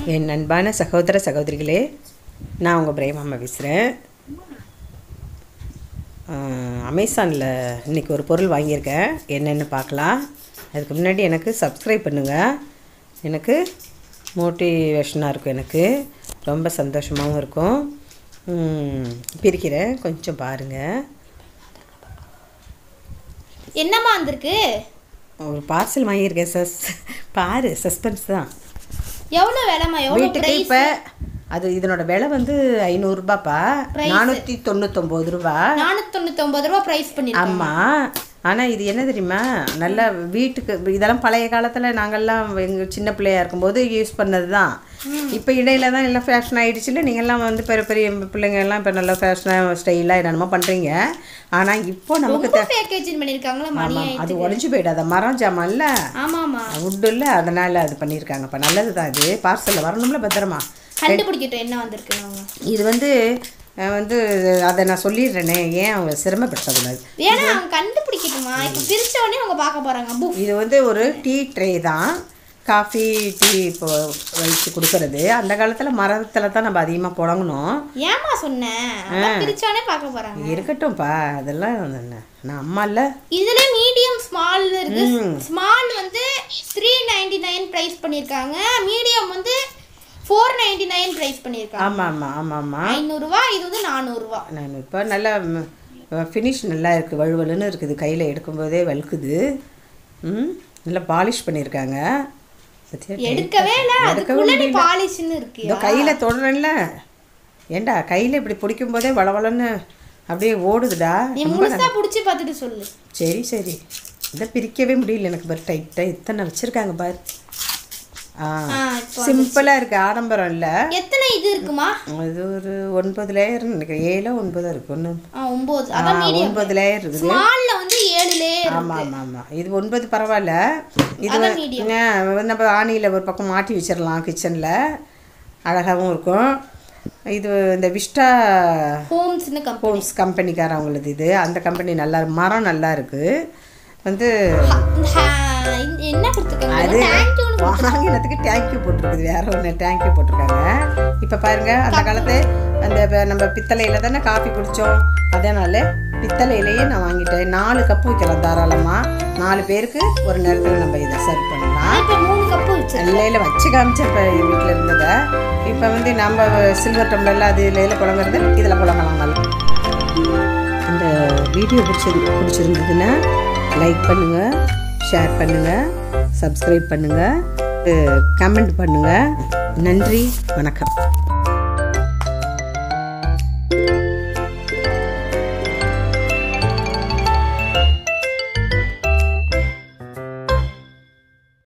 என் அன்பான சகோதர சகோதரிகளே நான் உங்கள் பிரேமாமா பேசுகிறேன் அமேசானில் இன்றைக்கி ஒரு பொருள் வாங்கியிருக்கேன் என்னென்னு பார்க்கலாம் அதுக்கு முன்னாடி எனக்கு சப்ஸ்கிரைப் பண்ணுங்கள் எனக்கு மோட்டிவேஷனாக இருக்கும் எனக்கு ரொம்ப சந்தோஷமாகவும் இருக்கும் ம், பிரிக்கிறேன் கொஞ்சம் பாருங்கள் என்னம்மா வந்திருக்கு ஒரு பார்சல் வாங்கியிருக்கேன் சஸ் பாரு சஸ்பென்ஸ் தான் எவ்வளோ விலைம்மா எவ்வளோ வீட்டுக்கு ப்ரைஸ் இப்போ அது இதனோட விலை வந்து ஐநூறுரூபாப்பா Price. நானூற்றி தொண்ணூத்தொம்பது ரூபா நானூற்றி ரூபா ப்ரைஸ் பண்ணிருக்காங்க ஆமாம் ஆனால் இது என்ன தெரியுமா நல்ல வீட்டுக்கு இதெல்லாம் பழைய காலத்தில் நாங்கள்லாம் எங்கள் சின்ன பிள்ளையா இருக்கும்போது யூஸ் பண்ணது தான் இப்போ இடையில தான் எல்லாம் ஃபேஷன் ஆகிடுச்சுல நீங்கள்லாம் வந்து பெரிய பெரிய பிள்ளைங்க எல்லாம் இப்போ நல்லா ஃபேஷனாக ஸ்டைலாக என்னென்னமோ பண்ணுறீங்க ஆனால் இப்போ நமக்கு ரொம்ப பேக்கேஜிங் பண்ணிருக்காங்களா மணி ஆமாம் அது உடஞ்சி போயிடாத மரம் ஜாமான்ல ஆமாமா வுட்டு இல்லை அதனால் அது பண்ணியிருக்காங்கப்பா நல்லது தான் இது பார்சலில் வரணும்ல பத்திரமா கண்டுபிடிக்கட்டும் என்ன வந்திருக்கு அவங்க இது வந்து அஹ், வந்து அதை நான் சொல்லிடுறேனே ஏன் அவங்க சிரமப்படுத்தக்கூடாது வேணா அவங்க கண்டுபிடிக்கட்டுமா இப்போ பிரிச்ச உடனே அவங்க பார்க்க போறாங்க பூ இது வந்து ஒரு டீ ட்ரே தான் காஃபி டீ இப்போ வச்சு கொடுக்கறது அந்த காலத்தில் மரத்தில் தான் நம்ம அதிகமாக புழங்கணும் ஏமா சொன்னேன் அதான் பிரிச்ச உடனே பார்க்க போறாங்க இருக்கட்டும்ப்பா அதெல்லாம் என்ன நான் அம்மா இல்லை இதுல மீடியம் ஸ்மால் இருக்கு ஸ்மால் வந்து த்ரீ நைன்டி நைன் ப்ரைஸ் பண்ணியிருக்காங்க மீடியம் வந்து ஃபோர் நைன்டி நைன் ப்ரைஸ் பண்ணியிருக்காங்க ஆமாம் ஆமாம் ஆமாம் ஆமாம் ஐநூறுரூவா இது வந்து நானூறுரூவா நான் இப்போ நல்லா ஃபினிஷ் நல்லா இருக்குது வழுவலுன்னு இருக்குது கையில் எடுக்கும்போதே வழுக்குது ம் நல்லா பாலிஷ் பண்ணியிருக்காங்க பத்தியா? எடுக்கவே இல்லை எடுக்கவே அதுக்குள்ள பாலிஷ்னு இருக்கு இதோ கையில் தொடரல ஏண்டா கையில் இப்படி பிடிக்கும் போதே வளவளன்னு அப்படியே ஓடுதுடா நீ முழுசா புடிச்சு பார்த்துட்டு சொல்லு சரி சரி இதை பிரிக்கவே முடியல எனக்கு பாரு டைட்டாக இத்தனை வச்சுருக்காங்க பாரு ஆ ஆ, இப்போ சிம்பிளாக இருக்குது ஆடம்பரம் இல்லை எத்தனை இது இருக்குமா அது ஒரு ஒன்பது லேயர் நினைக்கிறேன் ஏழோ ஒன்பதோ இருக்கு ஒன்று ஆ ஒம்பது அதான் மீடியம் ஒன்பது லேயர் இருக்குது ஸ்மால்ல வந்து ஏழு லேயர் ஆமாம் ஆமாம் ஆமாம் இது ஒன்பது பரவாயில்ல இது அதான் வந்து- ஆ, நம்ம ஆணியில் ஒரு பக்கம் மாட்டி வச்சிடலாம் கிச்சனில் அழகாகவும் இருக்கும் இது இந்த விஸ்டா ஹோம்ஸ்னு கம்பெனி ஹோம்ஸ் கம்பெனிக்காரவங்களது இது அந்த கம்பெனி நல்லா இருக்கு. மரம் நல்லா இருக்குது வந்து என்ன கொடுத்துருக்காங்க தேங்க்யூ வாங்கினதுக்கு தேங்க்யூ போட்டிருக்குது வேற ஒன்று தேங்க்யூ போட்டிருக்காங்க இப்போ பாருங்க அந்த காலத்து அந்த ப- நம்ம பித்தளையில தானே காஃபி குடித்தோம் அதனால பித்தளையிலேயே நான் வாங்கிட்டேன் நாலு கப்பு வைக்கலாம் தாராளமாக நாலு பேருக்கு ஒரு நேரத்தில் நம்ம இதை சர்வ் பண்ணலாம் இப்போ மூணு கப்பு வச்சு இல்லையில வச்சு காமிச்சேன் இப்போ வீட்டில் இருந்ததை இப்போ வந்து நம்ம சில்வர் டம்ளரில் அது இலையில புழங்குறது இதில் புழங்கலாம் நல்லா இந்த வீடியோ பிடிச்சது பிடிச்சிருந்ததுன்னா லைக் பண்ணுங்கள் ஷேர் பண்ணுங்கள் சப்ஸ்கிரைப் பண்ணுங்கள் கமெண்ட் பண்ணுங்கள் நன்றி வணக்கம்